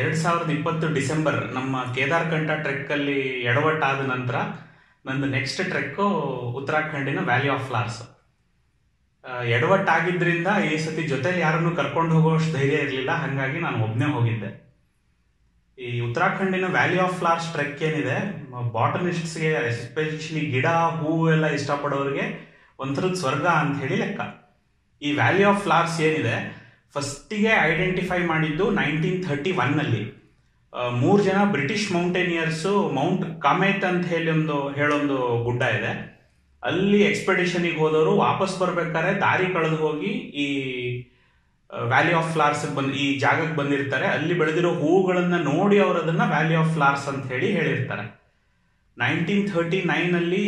ಎರಡ್ ಸಾವಿರದ ಇಪ್ಪತ್ತು ಡಿಸೆಂಬರ್ ನಮ್ಮ ಕೇದಾರ್ಕಂಠ ಟ್ರೆಕ್ ಅಲ್ಲಿ ಎಡವಟ್ಟಾದ ನಂತರ ನಂದು ನೆಕ್ಸ್ಟ್ ಟ್ರೆಕ್ ಉತ್ತರಾಖಂಡಿನ ವ್ಯಾಲಿ ಆಫ್ ಫ್ಲಾರ್ಸ್ ಎಡವಟ್ಟಾಗಿದ್ರಿಂದ ಈ ಸತಿ ಜೊತೆ ಯಾರನ್ನು ಕರ್ಕೊಂಡು ಹೋಗೋಷ್ಟು ಧೈರ್ಯ ಇರಲಿಲ್ಲ ಹಾಗಾಗಿ ನಾನು ಒಬ್ಬನೇ ಹೋಗಿದ್ದೆ ಈ ಉತ್ತರಾಖಂಡಿನ ವ್ಯಾಲಿ ಆಫ್ ಫ್ಲಾರ್ಸ್ ಟ್ರೆಕ್ ಏನಿದೆ ಬಾಟನಿಸ್ಟ್ಸ್ಗೆ ಎಸ್ಪೆಷಲಿ ಗಿಡ ಹೂವು ಎಲ್ಲ ಇಷ್ಟಪಡೋರಿಗೆ ಒಂಥರದ ಸ್ವರ್ಗ ಅಂತ ಹೇಳಿ ಲೆಕ್ಕ ಈ ವ್ಯಾಲಿ ಆಫ್ ಫ್ಲಾರ್ಸ್ ಏನಿದೆ ಫಸ್ಟಿಗೆ ಐಡೆಂಟಿಫೈ ಮಾಡಿದ್ದು ನೈನ್ಟೀನ್ ಥರ್ಟಿ ಒನ್ನಲ್ಲಿ ಮೂರು ಜನ ಬ್ರಿಟಿಷ್ ಮೌಂಟೇನಿಯರ್ಸು ಮೌಂಟ್ ಕಾಮೇತ್ ಅಂತ ಹೇಳಿ ಒಂದು ಹೇಳೊಂದು ಗುಡ್ಡ ಇದೆ ಅಲ್ಲಿ ಎಕ್ಸ್ಪೆಡಿಷನ್ಗೆ ಹೋದವರು ವಾಪಸ್ ಬರ್ಬೇಕಾದ್ರೆ ದಾರಿ ಕಳೆದು ಹೋಗಿ ಈ ವ್ಯಾಲಿ ಆಫ್ ಫ್ಲಾರ್ಸ್ ಬಂದ್ ಈ ಜಾಗಕ್ಕೆ ಬಂದಿರ್ತಾರೆ ಅಲ್ಲಿ ಬೆಳೆದಿರೋ ಹೂವುಗಳನ್ನ ನೋಡಿ ಅವರು ಅದನ್ನ ವ್ಯಾಲಿ ಆಫ್ ಫ್ಲಾರ್ಸ್ ಅಂತ ಹೇಳಿ ಹೇಳಿರ್ತಾರೆ ನೈನ್ಟೀನ್ ಥರ್ಟಿ ನೈನ್ ಅಲ್ಲಿ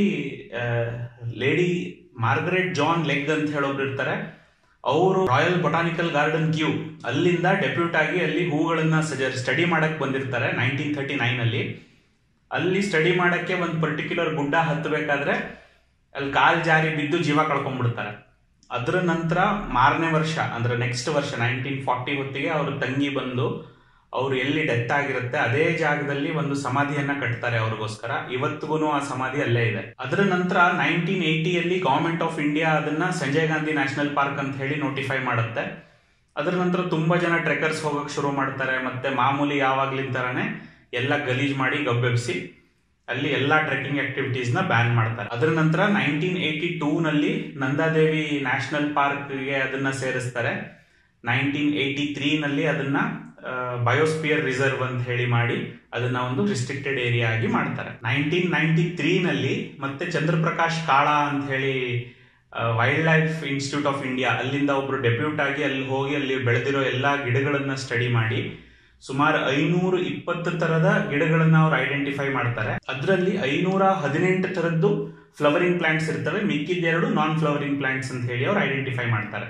ಲೇಡಿ ಮಾರ್ಗರೆಟ್ ಜಾನ್ ಲೆಗ್ ಅಂತ ಹೇಳೋಬ್ರು ಇರ್ತಾರೆ ಅವರು ರಾಯಲ್ ಬೊಟಾನಿಕಲ್ ಗಾರ್ಡನ್ ಕ್ಯೂ ಅಲ್ಲಿಂದ ಡೆಪ್ಯೂಟ್ ಆಗಿ ಅಲ್ಲಿ ಹೂಗಳನ್ನ ಸ್ಟಡಿ ಮಾಡಕ್ ಬಂದಿರ್ತಾರೆ ನೈನ್ಟೀನ್ ಥರ್ಟಿ ನೈನ್ ಅಲ್ಲಿ ಅಲ್ಲಿ ಸ್ಟಡಿ ಮಾಡಕ್ಕೆ ಒಂದು ಪರ್ಟಿಕ್ಯುಲರ್ ಗುಡ್ಡ ಹತ್ತಬೇಕಾದ್ರೆ ಅಲ್ಲಿ ಕಾಲ್ ಜಾರಿ ಬಿದ್ದು ಜೀವ ಕಳ್ಕೊಂಡ್ಬಿಡ್ತಾರೆ ಅದರ ನಂತರ ಮಾರನೇ ವರ್ಷ ಅಂದ್ರೆ ನೆಕ್ಸ್ಟ್ ವರ್ಷ ನೈನ್ಟೀನ್ ಫಾರ್ಟಿ ಹೊತ್ತಿಗೆ ಅವ್ರ ತಂಗಿ ಬಂದು ಅವ್ರು ಎಲ್ಲಿ ಡೆತ್ ಆಗಿರುತ್ತೆ ಅದೇ ಜಾಗದಲ್ಲಿ ಒಂದು ಸಮಾಧಿಯನ್ನ ಕಟ್ತಾರೆ ಅವ್ರಿಗೋಸ್ಕರ ಇವತ್ತಿಗೂ ಆ ಸಮಾಧಿ ಅಲ್ಲೇ ಇದೆ ಅದರ ನಂತರ ನೈನ್ಟೀನ್ ಏಯ್ಟಿಯಲ್ಲಿ ಗವರ್ಮೆಂಟ್ ಆಫ್ ಇಂಡಿಯಾ ಅದನ್ನ ಸಂಜಯ್ ಗಾಂಧಿ ನ್ಯಾಷನಲ್ ಪಾರ್ಕ್ ಅಂತ ಹೇಳಿ ನೋಟಿಫೈ ಮಾಡುತ್ತೆ ಅದರ ನಂತರ ತುಂಬಾ ಜನ ಟ್ರೆಕರ್ಸ್ ಹೋಗಕ್ ಶುರು ಮಾಡ್ತಾರೆ ಮತ್ತೆ ಮಾಮೂಲಿ ಯಾವಾಗ್ಲಿನ ತರಾನೇ ಎಲ್ಲ ಗಲೀಜ್ ಮಾಡಿ ಗಬ್ಬೆಬ್ಸಿ ಅಲ್ಲಿ ಎಲ್ಲಾ ಟ್ರೆಕ್ಕಿಂಗ್ ಆಕ್ಟಿವಿಟೀಸ್ ನ ಬ್ಯಾನ್ ಮಾಡ್ತಾರೆ ಅದರ ನಂತರ ನೈನ್ಟೀನ್ ಏಯ್ಟಿ ಟೂ ನಲ್ಲಿ ನಂದಾದೇವಿ ನ್ಯಾಷನಲ್ ಪಾರ್ಕ್ಗೆ ಅದನ್ನ ಸೇರಿಸ್ತಾರೆ ನೈನ್ಟೀನ್ ಏಯ್ಟಿ ತ್ರೀ ನಲ್ಲಿ ಅದನ್ನ ಬಯೋಸ್ಪಿಯರ್ ರಿಸರ್ವ್ ಅಂತ ಹೇಳಿ ಮಾಡಿ ಅದನ್ನ ಒಂದು ರಿಸ್ಟ್ರಿಕ್ಟೆಡ್ ಏರಿಯಾ ಆಗಿ ಮಾಡ್ತಾರೆ ನೈನ್ಟೀನ್ ನೈನ್ಟಿ ತ್ರೀ ನಲ್ಲಿ ಮತ್ತೆ ಚಂದ್ರಪ್ರಕಾಶ್ ಕಾಳ ಅಂತ ಹೇಳಿ wildlife institute of India ಅಲ್ಲಿಂದ ಒಬ್ರು ಡೆಪ್ಯೂಟ್ ಆಗಿ ಅಲ್ಲಿ ಹೋಗಿ ಅಲ್ಲಿ ಬೆಳೆದಿರೋ ಎಲ್ಲಾ ಗಿಡಗಳನ್ನ ಸ್ಟಡಿ ಮಾಡಿ ಸುಮಾರು ಐನೂರು ಇಪ್ಪತ್ತು ತರದ ಗಿಡಗಳನ್ನ ಅವ್ರು ಐಡೆಂಟಿಫೈ ಮಾಡ್ತಾರೆ ಅದರಲ್ಲಿ ಐನೂರ ಹದಿನೆಂಟು ತರದ್ದು ಫ್ಲವರಿಂಗ್ ಪ್ಲಾಂಟ್ಸ್ ಇರ್ತವೆ ಮಿಕ್ಕಿದ್ದೆರಡು ನಾನ್ ಫ್ಲವರಿಂಗ್ ಪ್ಲಾಂಟ್ಸ್ ಅಂತ ಹೇಳಿ ಅವ್ರು ಐಡೆಂಟಿಫೈ ಮಾಡ್ತಾರೆ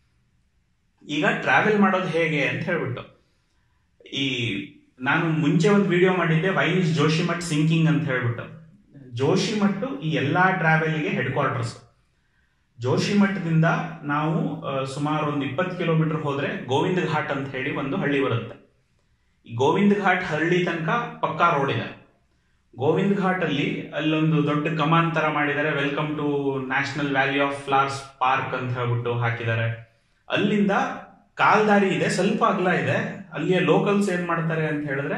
ಈಗ ಟ್ರಾವೆಲ್ ಮಾಡೋದು ಹೇಗೆ ಅಂತ ಹೇಳ್ಬಿಟ್ಟು ಈ ನಾನು ಮುಂಚೆ ಒಂದು ವಿಡಿಯೋ ಮಾಡಿದ್ದೆ ವೈ ಇಸ್ ಜೋಶಿಮಠ್ ಸಿಂಕಿಂಗ್ ಅಂತ ಹೇಳ್ಬಿಟ್ಟು ಜೋಶಿಮಠ್ ಈ ಎಲ್ಲಾ ಟ್ರಾವೆಲ್ಗೆ ಹೆಡ್ ಕ್ವಾರ್ಟರ್ಸ್ ಜೋಶಿಮಠದಿಂದ ನಾವು ಸುಮಾರು ಒಂದು ಇಪ್ಪತ್ತು ಕಿಲೋಮೀಟರ್ ಹೋದ್ರೆ ಗೋವಿಂದ ಘಾಟ್ ಅಂತ ಹೇಳಿ ಒಂದು ಹಳ್ಳಿ ಬರುತ್ತೆ ಈ ಗೋವಿಂದ ಘಾಟ್ ಹಳ್ಳಿ ತನಕ ಪಕ್ಕಾ ರೋಡ್ ಇದೆ ಗೋವಿಂದ ಘಾಟ್ ಅಲ್ಲಿ ಅಲ್ಲೊಂದು ದೊಡ್ಡ ಕಮಾನ್ ತರ ಮಾಡಿದ್ದಾರೆ welcome to national valley of flowers park ಅಂತ ಹೇಳ್ಬಿಟ್ಟು ಹಾಕಿದ್ದಾರೆ ಅಲ್ಲಿಂದ ಕಾಲ್ದಾರಿ ಇದೆ ಸ್ವಲ್ಪ ಅಗಲ ಇದೆ ಅಲ್ಲಿಯ ಲೋಕಲ್ಸ್ ಏನ್ ಮಾಡ್ತಾರೆ ಅಂತ ಹೇಳಿದ್ರೆ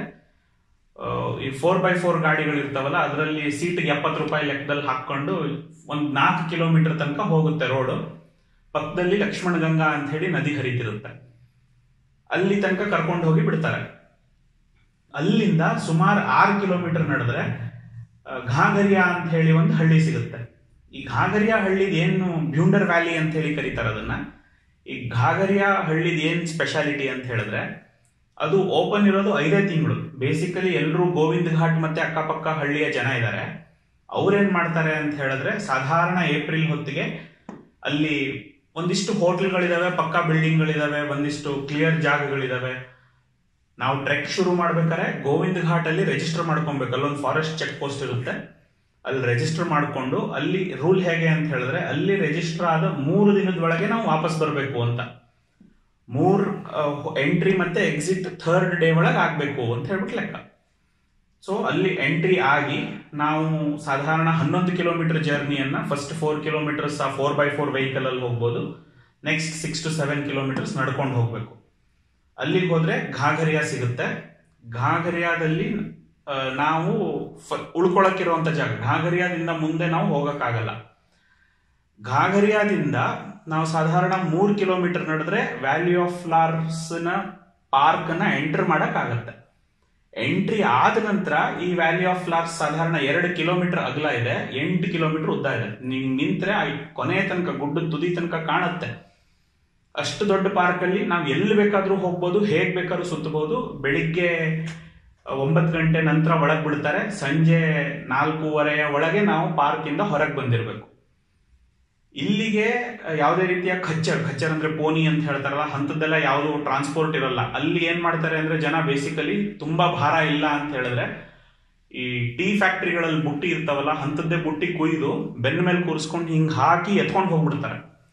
ಈ ಫೋರ್ ಬೈ ಫೋರ್ ಗಾಡಿಗಳು ಇರ್ತಾವಲ್ಲ ಅದರಲ್ಲಿ ಸೀಟ್ಗೆ ಎಪ್ಪತ್ತು ರೂಪಾಯಿ ಲೆಕ್ಕದಲ್ಲಿ ಹಾಕೊಂಡು ಒಂದ್ ನಾಲ್ಕು ಕಿಲೋಮೀಟರ್ ತನಕ ಹೋಗುತ್ತೆ ರೋಡ್ ಪಕ್ಕದಲ್ಲಿ ಲಕ್ಷ್ಮಣ ಗಂಗಾ ಅಂತ ಹೇಳಿ ನದಿ ಹರಿತಿರುತ್ತೆ ಅಲ್ಲಿ ತನಕ ಕರ್ಕೊಂಡು ಹೋಗಿ ಬಿಡ್ತಾರೆ ಅಲ್ಲಿಂದ ಸುಮಾರು ಆರು ಕಿಲೋಮೀಟರ್ ನಡೆದ್ರೆ ಘಾಗರಿಯಾ ಅಂತ ಹೇಳಿ ಒಂದು ಹಳ್ಳಿ ಸಿಗುತ್ತೆ ಈ ಘಾಗರಿಯಾ ಹಳ್ಳಿದ ಏನು ಬ್ಯೂಂಡರ್ ವ್ಯಾಲಿ ಅಂತ ಹೇಳಿ ಕರೀತಾರೆ ಅದನ್ನ ಈ ಘಾಗರಿಯಾ ಹಳ್ಳಿದ ಏನ್ ಸ್ಪೆಷಾಲಿಟಿ ಅಂತ ಹೇಳಿದ್ರೆ ಅದು ಓಪನ್ ಇರೋದು ಐದೇ ತಿಂಗಳು ಬೇಸಿಕಲಿ ಎಲ್ಲರೂ ಗೋವಿಂದ ಘಾಟ್ ಮತ್ತೆ ಅಕ್ಕಪಕ್ಕ ಹಳ್ಳಿಯ ಜನ ಇದ್ದಾರೆ ಅವ್ರೇನ್ ಮಾಡ್ತಾರೆ ಅಂತ ಹೇಳಿದ್ರೆ ಸಾಧಾರಣ ಏಪ್ರಿಲ್ ಹೊತ್ತಿಗೆ ಅಲ್ಲಿ ಒಂದಿಷ್ಟು ಹೋಟ್ಲ್ಗಳಿದಾವೆ ಪಕ್ಕಾ ಬಿಲ್ಡಿಂಗ್ಗಳಿದಾವೆ ಒಂದಿಷ್ಟು ಕ್ಲಿಯರ್ ಜಾಗಗಳಿದಾವೆ ನಾವು ಟ್ರೆಕ್ ಶುರು ಮಾಡ್ಬೇಕಾದ್ರೆ ಗೋವಿಂದ ಘಾಟ್ ಅಲ್ಲಿ ರಿಜಿಸ್ಟರ್ ಮಾಡ್ಕೊಬೇಕು ಅಲ್ಲೊಂದು ಫಾರೆಸ್ಟ್ ಚೆಕ್ ಪೋಸ್ಟ್ ಇರುತ್ತೆ ಅಲ್ಲಿ ರಿಜಿಸ್ಟರ್ ಮಾಡಿಕೊಂಡು ಅಲ್ಲಿ ರೂಲ್ ಹೇಗೆ ಅಂತ ಹೇಳಿದ್ರೆ ಅಲ್ಲಿ ರಿಜಿಸ್ಟರ್ ಆದ ಮೂರು ದಿನದೊಳಗೆ ನಾವು ವಾಪಸ್ ಬರಬೇಕು ಅಂತ ಮೂರ್ ಎಂಟ್ರಿ ಮತ್ತೆ ಎಕ್ಸಿಟ್ ಥರ್ಡ್ ಡೇ ಒಳಗೆ ಆಗ್ಬೇಕು ಅಂತ ಹೇಳ್ಬಿಟ್ಟು ಲೆಕ್ಕ ಸೊ ಅಲ್ಲಿ ಎಂಟ್ರಿ ಆಗಿ ನಾವು ಸಾಧಾರಣ ಹನ್ನೊಂದು ಕಿಲೋಮೀಟರ್ ಜರ್ನಿಯನ್ನ ಫಸ್ಟ್ ಫೋರ್ ಕಿಲೋಮೀಟರ್ಸ್ ಆ ಫೋರ್ ಬೈ ಫೋರ್ ವೆಹಿಕಲ್ ಅಲ್ಲಿ ಹೋಗ್ಬೋದು next six to seven kilometres ನಡ್ಕೊಂಡು ಹೋಗ್ಬೇಕು ಅಲ್ಲಿಗೆ ಹೋದ್ರೆ ಘಾಗರಿಯಾ ಸಿಗುತ್ತೆ ಘಾಗರಿಯಾದಲ್ಲಿ ನಾವು ಉಳ್ಕೊಳಕ್ಕಿರುವಂತ ಜಾಗ ಘಾಗರಿಯಾದಿಂದ ಮುಂದೆ ನಾವು ಹೋಗಕ್ಕಾಗಲ್ಲ ಘಾಗರಿಯಾದಿಂದ ನಾವು ಸಾಧಾರಣ ಮೂರ್ ಕಿಲೋಮೀಟರ್ ನಡೆದ್ರೆ ವ್ಯಾಲಿ ಆಫ್ ಫ್ಲಾರ್ಸ್ ನ ಪಾರ್ಕ್ ನ ಎಂಟರ್ ಮಾಡಕ್ ಆಗತ್ತೆ ಎಂಟ್ರಿ ಆದ ನಂತರ ಈ ವ್ಯಾಲಿ ಆಫ್ ಫ್ಲಾರ್ಸ್ ಸಾಧಾರಣ ಎರಡು ಕಿಲೋಮೀಟರ್ ಅಗಲ ಇದೆ ಎಂಟು ಕಿಲೋಮೀಟರ್ ಉದ್ದ ಇದೆ ನೀವು ನಿಂತ್ರೆ ಕೊನೆಯ ತನಕ ಗುಡ್ಡ ತುದಿ ತನಕ ಕಾಣುತ್ತೆ ಅಷ್ಟು ದೊಡ್ಡ ಪಾರ್ಕ್ ಅಲ್ಲಿ ನಾವು ಎಲ್ಲಿ ಬೇಕಾದ್ರೂ ಹೋಗ್ಬೋದು ಹೇಗ್ ಬೇಕಾದ್ರೂ ಸುತ್ತಬಹುದು ಬೆಳಿಗ್ಗೆ ಒಂಬತ್ತು ಗಂಟೆ ನಂತರ ಒಳಗ್ ಬಿಡ್ತಾರೆ ಸಂಜೆ ನಾಲ್ಕೂವರೆಯ ಒಳಗೆ ನಾವು ಪಾರ್ಕ್ ಇಂದ ಹೊರಗೆ ಬಂದಿರಬೇಕು ಇಲ್ಲಿಗೆ ಯಾವುದೇ ರೀತಿಯ ಖಚ್ಚರ್ ಖಚ್ಚರ್ ಅಂದ್ರೆ ಪೋನಿ ಅಂತ ಹೇಳ್ತಾರಲ್ಲ ಅಂತದ್ದೆಲ್ಲ ಯಾವುದು ಟ್ರಾನ್ಸ್ಪೋರ್ಟ್ ಇರಲ್ಲ ಅಲ್ಲಿ ಏನ್ ಮಾಡ್ತಾರೆ ಅಂದ್ರೆ ಜನ ಬೇಸಿಕಲಿ ತುಂಬಾ ಭಾರ ಇಲ್ಲ ಅಂತ ಹೇಳಿದ್ರೆ ಈ ಟೀ ಫ್ಯಾಕ್ಟ್ರಿಗಳಲ್ಲಿ ಬುಟ್ಟಿ ಇರ್ತಾವಲ್ಲ ಅಂತದ್ದೇ ಬುಟ್ಟಿ ಕುಯ್ದು ಬೆನ್ನ ಮೇಲೆ ಕೂರಿಸ್ಕೊಂಡು ಹಿಂಗ್ ಹಾಕಿ ಎತ್ಕೊಂಡು ಹೋಗ್ಬಿಡ್ತಾರೆ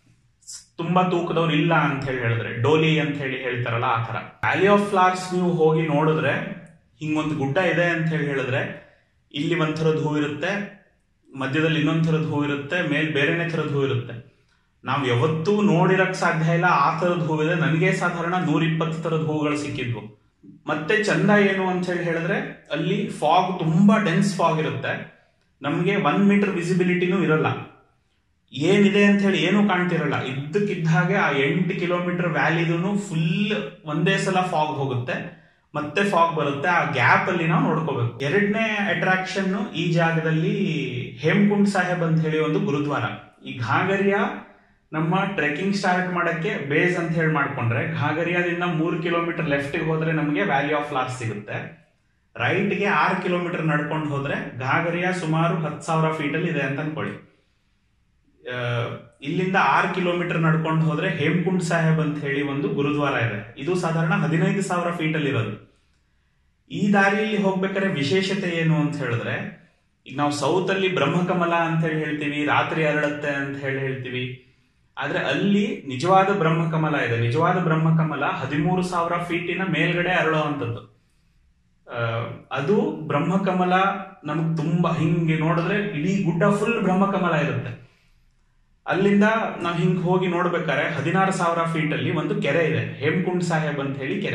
ತುಂಬಾ ತೂಕದವ್ರು ಇಲ್ಲ ಅಂತ ಹೇಳಿ ಹೇಳಿದ್ರೆ ಡೋಲಿ ಅಂತ ಹೇಳಿ ಹೇಳ್ತಾರಲ್ಲ ಆ ತರ ವ್ಯಾಲಿ ಆಫ್ ಫ್ಲವರ್ಸ್ ನೀವು ಹೋಗಿ ನೋಡಿದ್ರೆ ಹಿಂಗೊಂದು ಗುಡ್ಡ ಇದೆ ಅಂತ ಹೇಳಿ ಹೇಳಿದ್ರೆ ಇಲ್ಲಿ ಒಂದ್ ಥರದ ಹೂ ಇರುತ್ತೆ ಮಧ್ಯದಲ್ಲಿ ಇನ್ನೊಂದ್ ಥರದ ಹೂ ಇರುತ್ತೆ ಮೇಲ್ ಬೇರೆನೇ ಥರದ ಹೂ ಇರುತ್ತೆ ನಾವು ಯಾವತ್ತೂ ನೋಡಿರಕ್ ಸಾಧ್ಯ ಇಲ್ಲ ಆ ಥರದ ಹೂವಿದೆ ನನಗೆ ಸಾಧಾರಣ ನೂರ ಇಪ್ಪತ್ತು ಥರದ ಹೂಗಳು ಸಿಕ್ಕಿದ್ವು ಮತ್ತೆ ಚಂದ ಏನು ಅಂತ ಹೇಳಿ ಹೇಳಿದ್ರೆ ಅಲ್ಲಿ ಫಾಗ್ ತುಂಬಾ ಡೆನ್ಸ್ ಫಾಗ್ ಇರುತ್ತೆ ನಮಗೆ ಒನ್ ಮೀಟರ್ ವಿಸಿಬಿಲಿಟಿನೂ ಇರಲ್ಲ ಏನಿದೆ ಅಂತ ಹೇಳಿ ಏನೂ ಕಾಣ್ತಿರಲ್ಲ ಇದ್ದಕ್ಕಿದ್ದ ಹಾಗೆ ಆ ಎಂಟು ಕಿಲೋಮೀಟರ್ ವ್ಯಾಲಿದೂ ಫುಲ್ ಒಂದೇ ಸಲ ಫಾಗ್ ಹೋಗುತ್ತೆ ಮತ್ತೆ ಫಾಗ್ ಬರುತ್ತೆ ಆ ಗ್ಯಾಪ್ ಅಲ್ಲಿ ನಾವು ನೋಡ್ಕೋಬೇಕು ಎರಡನೇ ಅಟ್ರಾಕ್ಷನ್ ಈ ಜಾಗದಲ್ಲಿ ಹೇಮಕುಂಡ್ ಸಾಹೇಬ್ ಅಂತ ಹೇಳಿ ಒಂದು ಗುರುದ್ವಾರ ಈ ಘಾಗರಿಯಾ ನಮ್ಮ ಟ್ರೆಕಿಂಗ್ ಸ್ಟಾರ್ಟ್ ಮಾಡಕ್ಕೆ ಬೇಸ್ ಅಂತ ಹೇಳಿ ಮಾಡ್ಕೊಂಡ್ರೆ ಘಾಗರಿಯಾದಿಂದ ಮೂರು ಕಿಲೋಮೀಟರ್ ಲೆಫ್ಟ್ಗೆ ಹೋದ್ರೆ ನಮಗೆ ವ್ಯಾಲಿ ಆಫ್ ಫ್ಲಾರ್ಸ್ ಸಿಗುತ್ತೆ ರೈಟ್ಗೆ ಆರು ಕಿಲೋಮೀಟರ್ ನಡ್ಕೊಂಡು ಹೋದ್ರೆ ಘಾಗರಿಯಾ ಸುಮಾರು ಹತ್ತು ಸಾವಿರ ಫೀಟ್ ಅಲ್ಲಿ ಇದೆ ಅಂತ ಅನ್ಕೊಳ್ಳಿ ಆ, ಇಲ್ಲಿಂದ ಆರು ಕಿಲೋಮೀಟರ್ ನಡ್ಕೊಂಡು ಹೋದ್ರೆ ಹೇಮಕುಂಡ್ ಸಾಹೇಬ್ ಅಂತ ಹೇಳಿ ಒಂದು ಗುರುದ್ವಾರ ಇದೆ ಇದು ಸಾಧಾರಣ ಹದಿನೈದು ಸಾವಿರ ಫೀಟ್ ಅಲ್ಲಿ ಇರೋದು ಈ ದಾರಿಯಲ್ಲಿ ಹೋಗ್ಬೇಕಾದ್ರೆ ವಿಶೇಷತೆ ಏನು ಅಂತ ಹೇಳಿದ್ರೆ ಈಗ ನಾವು ಸೌತ್ ಅಲ್ಲಿ ಬ್ರಹ್ಮಕಮಲ ಅಂತ ಹೇಳಿ ಹೇಳ್ತೀವಿ ರಾತ್ರಿ ಅರಳತ್ತೆ ಅಂತ ಹೇಳಿ ಹೇಳ್ತೀವಿ ಆದ್ರೆ ಅಲ್ಲಿ ನಿಜವಾದ ಬ್ರಹ್ಮಕಮಲ ಇದೆ ನಿಜವಾದ ಬ್ರಹ್ಮಕಮಲ ಹದಿಮೂರು ಸಾವಿರ ಫೀಟಿನ ಮೇಲ್ಗಡೆ ಅರಳುವಂಥದ್ದು ಆ, ಅದು ಬ್ರಹ್ಮಕಮಲ ನಮಗ್ ತುಂಬಾ ಹಿಂಗೆ ನೋಡಿದ್ರೆ ಇಡೀ ಗುಡ್ಡ ಫುಲ್ ಬ್ರಹ್ಮಕಮಲ ಇರುತ್ತೆ ಅಲ್ಲಿಂದ ನಾವು ಹಿಂಗ್ ಹೋಗಿ ನೋಡ್ಬೇಕಾದ್ರೆ ಹದಿನಾರು ಸಾವಿರ ಫೀಟ್ ಅಲ್ಲಿ ಒಂದು ಕೆರೆ ಇದೆ ಹೇಮಕುಂಡ್ ಸಾಹೇಬ್ ಅಂತ ಹೇಳಿ ಕೆರೆ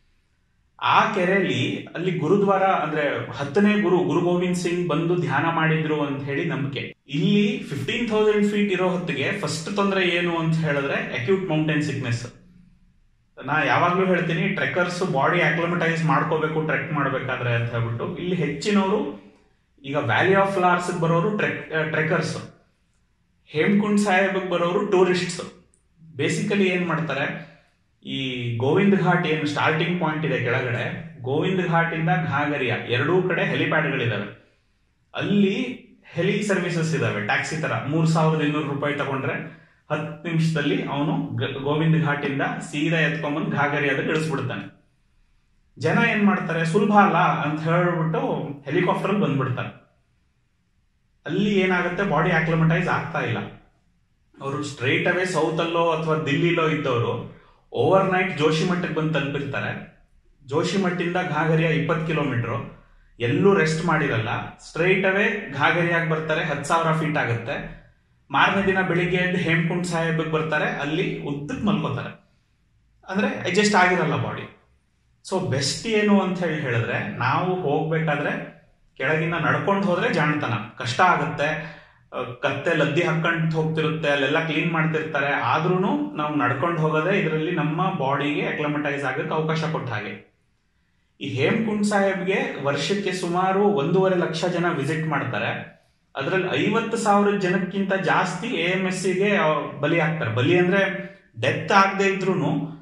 ಆ ಕೆರೆಯಲ್ಲಿ ಅಲ್ಲಿ ಗುರುದ್ವಾರ ಅಂದ್ರೆ ಹತ್ತನೇ ಗುರು ಗುರು ಗೋವಿಂದ್ ಸಿಂಗ್ ಬಂದು ಧ್ಯಾನ ಮಾಡಿದ್ರು ಅಂತ ಹೇಳಿ ನಂಬಿಕೆ ಇಲ್ಲಿ ಫಿಫ್ಟೀನ್ ತೌಸಂಡ್ ಫೀಟ್ ಇರೋ ಹೊತ್ತಿಗೆ ಫಸ್ಟ್ ತೊಂದರೆ ಏನು ಅಂತ ಹೇಳಿದ್ರೆ ಅಕ್ಯೂಟ್ ಮೌಂಟೇನ್ ಸಿಕ್ನೆಸ್ ನಾ ಯಾವಾಗ್ಲೂ ಹೇಳ್ತೀನಿ ಟ್ರೆಕರ್ಸ್ ಬಾಡಿ ಅಕ್ಲಮಟೈಸ್ ಮಾಡ್ಕೋಬೇಕು ಟ್ರೆಕ್ ಮಾಡ್ಬೇಕಾದ್ರೆ ಅಂತ ಹೇಳ್ಬಿಟ್ಟು ಇಲ್ಲಿ ಹೆಚ್ಚಿನವರು ಈಗ ವ್ಯಾಲಿ ಆಫ್ ಫ್ಲವರ್ಸ್ ಬರೋರು ಟ್ರೆಕ್ ಟ್ರೆಕರ್ಸ್ ಹೇಮಕುಂಡ್ ಸಾಹೇಬ್ ಬರೋರು ಟೂರಿಸ್ಟ್ಸ್ ಬೇಸಿಕಲಿ ಏನ್ ಮಾಡ್ತಾರೆ ಈ ಗೋವಿಂದ ಘಾಟ್ ಏನು ಸ್ಟಾರ್ಟಿಂಗ್ ಪಾಯಿಂಟ್ ಇದೆ ಕೆಳಗಡೆ ಗೋವಿಂದ ಘಾಟ್ ಇಂದ ಘಾಗರಿಯಾ ಎರಡೂ ಕಡೆ ಹೆಲಿಪ್ಯಾಡ್ಗಳಿದಾವೆ ಅಲ್ಲಿ ಹೆಲಿ ಸರ್ವಿಸಸ್ ಇದಾವೆ ಟ್ಯಾಕ್ಸಿ ತರ ಮೂರ್ ಸಾವಿರದ ಇನ್ನೂರು ರೂಪಾಯಿ ತಗೊಂಡ್ರೆ ಹತ್ತು ನಿಮಿಷದಲ್ಲಿ ಅವನು ಗೋವಿಂದ ಘಾಟಿಂದ ಸೀದಾ ಎತ್ಕೊಂಡ್ಬಂದು ಘಾಗರಿಯಾದ ಇಳಿಸ್ಬಿಡ್ತಾನೆ ಜನ ಏನ್ ಮಾಡ್ತಾರೆ ಸುಲಭ ಅಲ್ಲ ಅಂತ ಹೇಳ್ಬಿಟ್ಟು ಹೆಲಿಕಾಪ್ಟರ್ ಬಂದ್ಬಿಡ್ತಾರೆ ಅಲ್ಲಿ ಏನಾಗುತ್ತೆ ಬಾಡಿ ಆಕ್ಲಮಟೈಸ್ ಆಗ್ತಾ ಇಲ್ಲ ಅವರು ಸ್ಟ್ರೈಟ್ ಅವೇ ಸೌತ್ ಅಲ್ಲೋ ಅಥವಾ ದಿಲ್ಲಿಲೋ ಇದ್ದವರು ಓವರ್ ನೈಟ್ ಜೋಶಿಮಠಕ್ಕೆ ಬಂದು ತಲುಪಿರ್ತಾರೆ ಜೋಶಿಮಠಿಂದ ಘಾಗರಿಯಾ ಇಪ್ಪತ್ತು ಕಿಲೋಮೀಟರ್ ಎಲ್ಲೂ ರೆಸ್ಟ್ ಮಾಡಿರಲ್ಲ ಸ್ಟ್ರೈಟ್ ಅವೇ ಘಾಗರಿಯಾಗಿ ಬರ್ತಾರೆ ಹತ್ತು ಸಾವಿರ ಫೀಟ್ ಆಗುತ್ತೆ ಮಾರನೇ ದಿನ ಬೆಳಿಗ್ಗೆ ಎದ್ದು ಹೇಮಕುಂಡ್ ಸಾಹೇಬ್ಗೆ ಬರ್ತಾರೆ ಅಲ್ಲಿ ಉದ್ದಕ್ಕೆ ಮಲ್ಕೋತಾರೆ ಅಂದ್ರೆ ಅಡ್ಜಸ್ಟ್ ಆಗಿರಲ್ಲ ಬಾಡಿ ಸೊ ಬೆಸ್ಟ್ ಏನು ಅಂತ ಹೇಳಿ ಹೇಳಿದ್ರೆ ನಾವು ಹೋಗ್ಬೇಕಾದ್ರೆ ಕೆಳಗಿಂದ ನಡ್ಕೊಂಡು ಹೋದ್ರೆ ಜಾಣತನ ಕಷ್ಟ ಆಗುತ್ತೆ ಅಹ್, ಕತ್ತೆ ಲದ್ದಿ ಹಾಕೊಂಡು ಹೋಗ್ತಿರುತ್ತೆ ಅಲ್ಲೆಲ್ಲ ಕ್ಲೀನ್ ಮಾಡ್ತಿರ್ತಾರೆ ಆದ್ರೂ ನಾವು ನಡ್ಕೊಂಡು ಹೋಗೋದೇ ಇದರಲ್ಲಿ ನಮ್ಮ ಬಾಡಿಗೆ ಅಕ್ಲಮಟೈಸ್ ಆಗಕ್ಕೆ ಅವಕಾಶ ಕೊಟ್ಟ ಹಾಗೆ ಈ ಹೇಮಕುಂಡ್ ಸಾಹೇಬ್ಗೆ ವರ್ಷಕ್ಕೆ ಸುಮಾರು ಒಂದೂವರೆ ಲಕ್ಷ ಜನ ವಿಸಿಟ್ ಮಾಡ್ತಾರೆ ಅದ್ರಲ್ಲಿ ಐವತ್ತು ಸಾವಿರ ಜನಕ್ಕಿಂತ ಜಾಸ್ತಿ ಎ ಎಂ ಎಸ್ ಗೆ ಬಲಿ ಆಗ್ತಾರೆ ಬಲಿ ಅಂದ್ರೆ ಡೆತ್ ಆಗದೆ ಇದ್ರು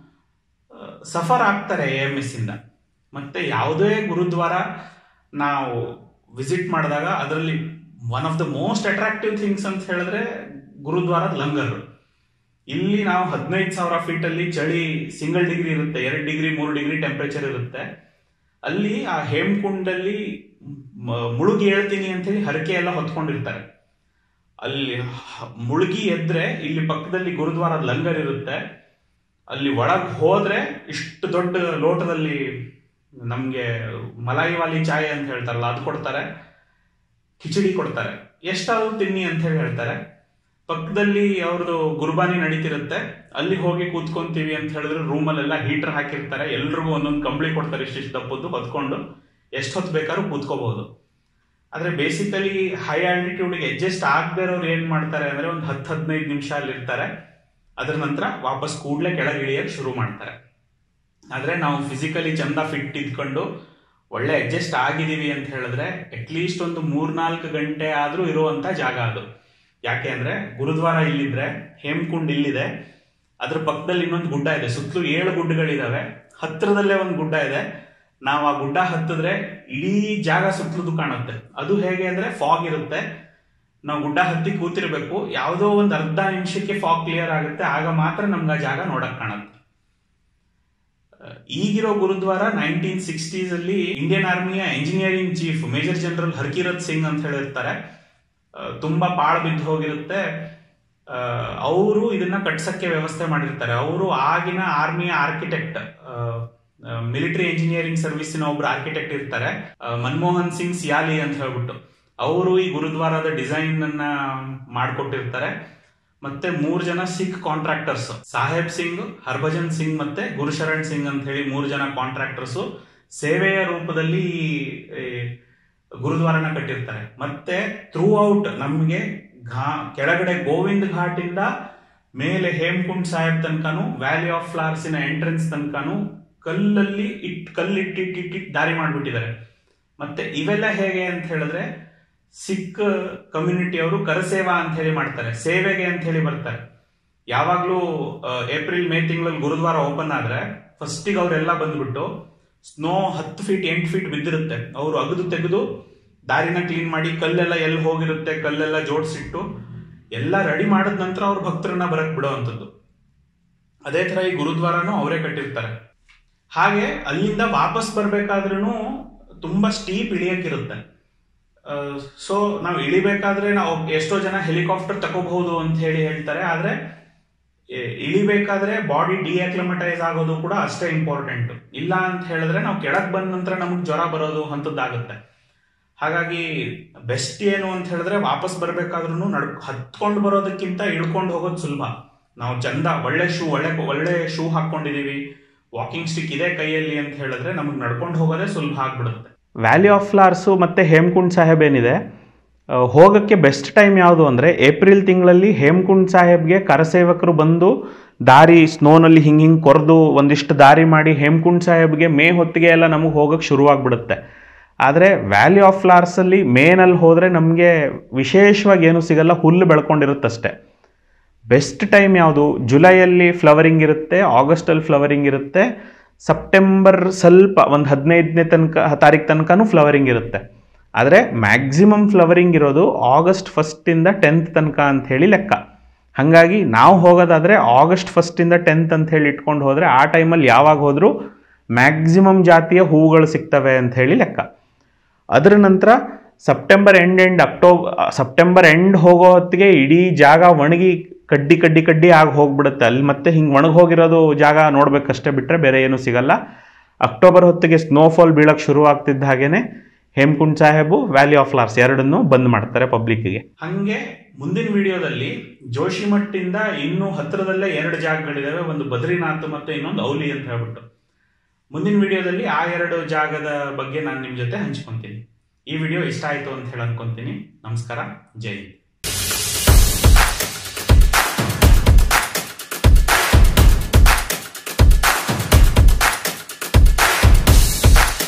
ಸಫರ್ ಆಗ್ತಾರೆ ಎ ಎಂ ಎಸ್ ಇಂದ ಮತ್ತೆ ಯಾವುದೇ ಗುರುದ್ವಾರ ನಾವು ವಿಸಿಟ್ ಮಾಡಿದಾಗ ಅದರಲ್ಲಿ one of the most attractive things ಅಂತ ಹೇಳಿದ್ರೆ ಗುರುದ್ವಾರದ ಲಂಗರ್ ಇಲ್ಲಿ ನಾವು ಹದಿನೈದು ಸಾವಿರ ಫೀಟ್ ಅಲ್ಲಿ ಚಳಿ ಸಿಂಗಲ್ ಡಿಗ್ರಿ ಇರುತ್ತೆ ಎರಡು ಡಿಗ್ರಿ ಮೂರು ಡಿಗ್ರಿ ಟೆಂಪರೇಚರ್ ಇರುತ್ತೆ ಅಲ್ಲಿ ಆ ಹೇಮಕುಂಡಲ್ಲಿ ಮ- ಮುಳುಗಿ ಹೇಳ್ತೀನಿ ಅಂತ ಹೇಳಿ ಹರಕೆ ಎಲ್ಲ ಹೊತ್ಕೊಂಡಿರ್ತಾರೆ ಅಲ್ಲಿ ಹ- ಮುಳುಗಿ ಎದ್ರೆ ಇಲ್ಲಿ ಪಕ್ಕದಲ್ಲಿ ಗುರುದ್ವಾರದ ಲಂಗರ್ ಇರುತ್ತೆ ಅಲ್ಲಿ ಒಳಗ್ ಹೋದ್ರೆ ಇಷ್ಟು ದೊಡ್ಡ ಲೋಟದಲ್ಲಿ ನಮ್ಗೆ ಮಲಾಯಿ ವಾಲಿ ಚಾಯ್ ಅಂತ ಹೇಳ್ತಾರಲ್ಲ ಅದು ಕೊಡ್ತಾರೆ ಕಿಚಡಿ ಕೊಡ್ತಾರೆ ಎಷ್ಟಾದ್ರೂ ತಿನ್ನಿ ಅಂತ ಹೇಳಿ ಹೇಳ್ತಾರೆ ಪಕ್ಕದಲ್ಲಿ ಅವ್ರದ್ದು ಗುರ್ಬಾನಿ ನಡೀತಿರುತ್ತೆ ಅಲ್ಲಿ ಹೋಗಿ ಕೂತ್ಕೊಂತೀವಿ ಅಂತ ಹೇಳಿದ್ರೆ ರೂಮಲ್ಲೆಲ್ಲ ಹೀಟರ್ ಹಾಕಿರ್ತಾರೆ ಎಲ್ರಿಗೂ ಒಂದೊಂದು ಕಂಬಳಿ ಕೊಡ್ತಾರೆ ಇಷ್ಟಿಷ್ಟು ದಪ್ಪದ್ದು ಹೊತ್ಕೊಂಡು ಎಷ್ಟು ಹೊತ್ತು ಬೇಕಾದ್ರೂ ಕೂತ್ಕೋಬಹುದು ಆದ್ರೆ ಬೇಸಿಕಲಿ ಹೈ ಆಲ್ಟಿಟ್ಯೂಡ್ಗೆ ಅಡ್ಜಸ್ಟ್ ಆಗದೆ ಇರೋರು ಏನ್ ಮಾಡ್ತಾರೆ ಅಂದ್ರೆ ಒಂದು ಹತ್ತು ಹದಿನೈದು ನಿಮಿಷ ಅಲ್ಲಿ ಇರ್ತಾರೆ ಅದ್ರ ನಂತರ ವಾಪಸ್ ಕೂಡ್ಲೆ ಕೆಳಗೆ ಇಳಿಯಕ್ಕೆ ಶುರು ಮಾಡ್ತಾರೆ ಆದ್ರೆ ನಾವು ಫಿಸಿಕಲಿ ಚಂದ ಫಿಟ್ ಇದ್ಕೊಂಡು ಒಳ್ಳೆ ಅಡ್ಜಸ್ಟ್ ಆಗಿದೀವಿ ಅಂತ ಹೇಳಿದ್ರೆ ಅಟ್ಲೀಸ್ಟ್ ಒಂದು ಮೂರ್ನಾಲ್ಕು ಗಂಟೆ ಆದ್ರೂ ಇರುವಂತ ಜಾಗ ಅದು ಯಾಕೆ ಅಂದ್ರೆ ಗುರುದ್ವಾರ ಇಲ್ಲಿದ್ರೆ ಹೇಮಕುಂಡ್ ಇಲ್ಲಿದೆ ಅದ್ರ ಪಕ್ಕದಲ್ಲಿ ಇನ್ನೊಂದು ಗುಡ್ಡ ಇದೆ ಸುತ್ತಲೂ ಏಳು ಗುಡ್ಡಗಳಿದಾವೆ ಹತ್ರದಲ್ಲೇ ಒಂದು ಗುಡ್ಡ ಇದೆ ನಾವು ಆ ಗುಡ್ಡ ಹತ್ತಿದ್ರೆ ಇಡೀ ಜಾಗ ಸುತ್ತಲದು ಕಾಣುತ್ತೆ ಅದು ಹೇಗೆ ಅಂದ್ರೆ ಫಾಗ್ ಇರುತ್ತೆ ನಾವು ಗುಡ್ಡ ಹತ್ತಿ ಕೂತಿರ್ಬೇಕು ಯಾವುದೋ ಒಂದು ಅರ್ಧ ನಿಮಿಷಕ್ಕೆ ಫಾಗ್ ಕ್ಲಿಯರ್ ಆಗುತ್ತೆ ಆಗ ಮಾತ್ರ ನಮ್ಗೆ ಆ ಜಾಗ ನೋಡಕ್ ಕಾಣುತ್ತೆ ಅಹ್, ಈಗಿರೋ ಗುರುದ್ವಾರ ನೈನ್ಟೀನ್ ಸಿಕ್ಸ್ಟೀಸ್ ಅಲ್ಲಿ ಇಂಡಿಯನ್ ಆರ್ಮಿಯ engineering chief major general Harkirat Singh ಅಂತ ಹೇಳಿರ್ತಾರೆ ಅಹ್, ತುಂಬಾ ಪಾಳು ಬಿದ್ದು ಹೋಗಿರುತ್ತೆ ಅವರು ಇದನ್ನ ಕಟ್ಸಕ್ಕೆ ವ್ಯವಸ್ಥೆ ಮಾಡಿರ್ತಾರೆ ಅವರು ಆಗಿನ ಆರ್ಮಿಯ ಆರ್ಕಿಟೆಕ್ಟ್ ಮಿಲಿಟರಿ ಇಂಜಿನಿಯರಿಂಗ್ ಸರ್ವಿಸಿನ ಒಬ್ರು ಆರ್ಕಿಟೆಕ್ಟ್ ಇರ್ತಾರೆ ಆ, ಮನಮೋಹನ್ ಸಿಂಗ್ ಸಿಯಾಲಿ ಅಂತ ಹೇಳ್ಬಿಟ್ಟು ಅವರು ಈ ಗುರುದ್ವಾರದ ಡಿಸೈನ್ ಅನ್ನ ಮಾಡಿಕೊಟ್ಟಿರ್ತಾರೆ ಮತ್ತೆ ಮೂರ್ ಜನ ಸಿಖ್ ಕಾಂಟ್ರಾಕ್ಟರ್ಸ್ ಸಾಹೇಬ್ ಸಿಂಗ್ ಹರ್ಭಜನ್ ಸಿಂಗ್ ಮತ್ತೆ ಗುರುಶರಣ್ ಸಿಂಗ್ ಅಂತ ಹೇಳಿ ಮೂರು ಜನ ಕಾಂಟ್ರಾಕ್ಟರ್ಸ್ ಸೇವೆಯ ರೂಪದಲ್ಲಿ ಈ ಗುರುದ್ವಾರನ ಕಟ್ಟಿರ್ತಾರೆ ಮತ್ತೆ ಥ್ರೂ ಔಟ್ ನಮ್ಗೆ ಘಾ ಕೆಳಗಡೆ ಗೋವಿಂದ್ ಘಾಟ್ ಇಂದ ಮೇಲೆ ಹೇಮಕುಂಡ್ ಸಾಹೇಬ್ ತನಕನು ವ್ಯಾಲಿ ಆಫ್ ಫ್ಲವರ್ಸ್ ಇನ ಎಂಟ್ರೆನ್ಸ್ ತನಕನು ಕಲ್ಲಲ್ಲಿ ಇಟ್ ಕಲ್ಲಿಟ್ಟಿಟ್ಟಿಟ್ಟು ದಾರಿ ಮಾಡ್ಬಿಟ್ಟಿದ್ದಾರೆ ಮತ್ತೆ ಇವೆಲ್ಲ ಹೇಗೆ ಅಂತ ಹೇಳಿದ್ರೆ ಸಿಖ್ ಕಮ್ಯುನಿಟಿ ಅವರು ಕರಸೇವಾ ಅಂತ ಹೇಳಿ ಮಾಡ್ತಾರೆ ಸೇವೆಗೆ ಅಂತ ಹೇಳಿ ಬರ್ತಾರೆ ಯಾವಾಗ್ಲೂ ಏಪ್ರಿಲ್ ಮೇ ತಿಂಗಳಲ್ಲಿ ಗುರುದ್ವಾರ ಓಪನ್ ಆದ್ರೆ ಫಸ್ಟಿಗೆ ಅವರೆಲ್ಲ ಬಂದ್ಬಿಟ್ಟು ಸ್ನೋ ಹತ್ತು ಫೀಟ್ ಎಂಟು ಫೀಟ್ ಬಿದ್ದಿರುತ್ತೆ ಅವರು ಅಗದು ತೆಗೆದು ದಾರಿನ ಕ್ಲೀನ್ ಮಾಡಿ ಕಲ್ಲೆಲ್ಲ ಎಲ್ಲಿ ಹೋಗಿರುತ್ತೆ ಕಲ್ಲೆಲ್ಲ ಜೋಡಿಸಿಟ್ಟು ಎಲ್ಲ ರೆಡಿ ಮಾಡಿದ ನಂತರ ಅವ್ರ ಭಕ್ತರನ್ನ ಬರಕ್ ಬಿಡೋ ಅಂಥದ್ದು ಅದೇ ತರ ಈ ಗುರುದ್ವಾರನು ಅವರೇ ಕಟ್ಟಿರ್ತಾರೆ ಹಾಗೆ ಅಲ್ಲಿಂದ ವಾಪಸ್ ಬರ್ಬೇಕಾದ್ರೂ ತುಂಬಾ ಸ್ಟೀಪ್ ಇಳಿಯಕ್ಕಿರುತ್ತೆ ಸೊ ನಾವು ಇಳಿಬೇಕಾದ್ರೆ ನಾವು ಎಷ್ಟೋ ಜನ ಹೆಲಿಕಾಪ್ಟರ್ ತಗೋಬಹುದು ಅಂತ ಹೇಳಿ ಹೇಳ್ತಾರೆ ಆದ್ರೆ ಎ- ಇಳಿಬೇಕಾದ್ರೆ ಬಾಡಿ ಡಿಅಕ್ಲಮಟೈಸ್ ಆಗೋದು ಕೂಡ ಅಷ್ಟೇ ಇಂಪಾರ್ಟೆಂಟ್ ಇಲ್ಲ ಅಂತ ಹೇಳಿದ್ರೆ ನಾವು ಕೆಳಗ್ ಬಂದ ನಂತರ ನಮಗೆ ಜ್ವರ ಬರೋದು ಅಂತದ್ದಾಗುತ್ತೆ ಹಾಗಾಗಿ ಬೆಸ್ಟ್ ಏನು ಅಂತ ಹೇಳಿದ್ರೆ ವಾಪಸ್ ಬರ್ಬೇಕಾದ್ರೂ ನಡ್ ಹತ್ಕೊಂಡು ಬರೋದಕ್ಕಿಂತ ಇಳ್ಕೊಂಡು ಹೋಗೋದು ಸುಲಭ ನಾವು ಚಂದ ಒಳ್ಳೆ ಶೂ ಒಳ್ಳೆ ಒಳ್ಳೆ ಶೂ ಹಾಕೊಂಡಿದೀವಿ ವಾಕಿಂಗ್ ಸ್ಟಿಕ್ ಇದೆ ಕೈಯಲ್ಲಿ ಅಂತ ಹೇಳಿದ್ರೆ ನಮಗೆ ನಡ್ಕೊಂಡು ಹೋಗೋದೇ ಸುಲಭ ಆಗ್ಬಿಡುತ್ತೆ ವ್ಯಾಲಿ ಆಫ್ ಫ್ಲವರ್ಸು ಮತ್ತು ಹೇಮಕುಂಡ್ ಸಾಹೇಬ್ ಏನಿದೆ ಆ, ಹೋಗಕ್ಕೆ ಬೆಸ್ಟ್ ಟೈಮ್ ಯಾವುದು ಅಂದರೆ ಏಪ್ರಿಲ್ ತಿಂಗಳಲ್ಲಿ ಹೇಮಕುಂಡ್ ಸಾಹೇಬ್ಗೆ ಕರಸೇವಕರು ಬಂದು ದಾರಿ ಸ್ನೋನಲ್ಲಿ ಹಿಂಗೆ ಹಿಂಗೆ ಕೊರೆದು ಒಂದಿಷ್ಟು ದಾರಿ ಮಾಡಿ ಹೇಮಕುಂಡ್ ಸಾಹೇಬ್ಗೆ ಮೇ ಹೊತ್ತಿಗೆ ಎಲ್ಲ ನಮಗೆ ಹೋಗಕ್ಕೆ ಶುರುವಾಗ್ಬಿಡುತ್ತೆ ಆದರೆ ವ್ಯಾಲಿ ಆಫ್ ಫ್ಲವರ್ಸಲ್ಲಿ ಮೇನಲ್ಲಿ ಹೋದರೆ ನಮಗೆ ವಿಶೇಷವಾಗಿ ಏನು ಸಿಗಲ್ಲ ಹುಲ್ಲು ಬೆಳ್ಕೊಂಡಿರುತ್ತಷ್ಟೇ ಬೆಸ್ಟ್ ಟೈಮ್ ಯಾವುದು ಜುಲೈಯಲ್ಲಿ ಫ್ಲವರಿಂಗ್ ಇರುತ್ತೆ ಆಗಸ್ಟಲ್ಲಿ ಫ್ಲವರಿಂಗ್ ಇರುತ್ತೆ ಸೆಪ್ಟೆಂಬರ್ ಸ್ವಲ್ಪ ಒಂದು ಹದಿನೈದನೇ ತನಕ ತಾರೀಕು ತನಕನೂ ಫ್ಲವರಿಂಗ್ ಇರುತ್ತೆ ಆದರೆ ಮ್ಯಾಕ್ಸಿಮಮ್ ಫ್ಲವರಿಂಗ್ ಇರೋದು ಆಗಸ್ಟ್ ಫಸ್ಟಿಂದ ಟೆಂತ್ ತನಕ ಅಂತ ಹೇಳಿ ಲೆಕ್ಕ ಹಾಗಾಗಿ ನಾವು ಹೋಗೋದಾದರೆ ಆಗಸ್ಟ್ ಫಸ್ಟಿಂದ ಟೆಂತ್ ಅಂತ ಹೇಳಿ ಇಟ್ಕೊಂಡು ಹೋದರೆ ಆ ಟೈಮಲ್ಲಿ ಯಾವಾಗ ಹೋದರೂ ಮ್ಯಾಕ್ಸಿಮಮ್ ಜಾತಿಯ ಹೂಗಳು ಸಿಗ್ತವೆ ಅಂತ ಹೇಳಿ ಲೆಕ್ಕ ಅದರ ನಂತರ September end end October September end ಹೋಗೋ ಹೊತ್ತಿಗೆ ಇಡೀ ಜಾಗ ಒಣಗಿ ಕಡ್ಡಿ ಕಡ್ಡಿ ಕಡ್ಡಿ ಆಗಿ ಹೋಗ್ಬಿಡುತ್ತೆ ಅಲ್ಲಿ ಮತ್ತೆ ಹಿಂಗೆ ಒಣಗಿ ಹೋಗಿರೋದು ಜಾಗ ನೋಡ್ಬೇಕಷ್ಟೇ ಬಿಟ್ಟರೆ ಬೇರೆ ಏನೂ ಸಿಗಲ್ಲ ಅಕ್ಟೋಬರ್ ಹೊತ್ತಿಗೆ ಸ್ನೋಫಾಲ್ ಬೀಳಕ್ಕೆ ಶುರು ಆಗ್ತಿದ್ದ ಹಾಗೇನೆ Hemkund Sahib valley of flowers ಎರಡನ್ನು ಬಂದ್ ಮಾಡ್ತಾರೆ ಪಬ್ಲಿಕ್ಗೆ ಹಂಗೆ ಮುಂದಿನ ವಿಡಿಯೋದಲ್ಲಿ ಜೋಶಿಮಟ್ಟಿಂದ ಇನ್ನೂ ಹತ್ತಿರದಲ್ಲೇ ಎರಡು ಜಾಗಗಳಿದಾವೆ ಒಂದು ಬದ್ರಿನಾಥ್ ಮತ್ತು ಇನ್ನೊಂದು ಔಲಿ ಅಂತ ಹೇಳ್ಬಿಟ್ಟು ಮುಂದಿನ ವಿಡಿಯೋದಲ್ಲಿ ಆ ಎರಡು ಜಾಗದ ಬಗ್ಗೆ ನಾನು ನಿಮ್ಮ ಜೊತೆ ಹಂಚ್ಕೊಂತೀನಿ ಈ ವಿಡಿಯೋ ಇಷ್ಟ ಆಯಿತು ಅಂತ ಹೇಳಿ ಅನ್ಕೊಂತೀನಿ ನಮಸ್ಕಾರ ಜೈ ಹಿಂದ್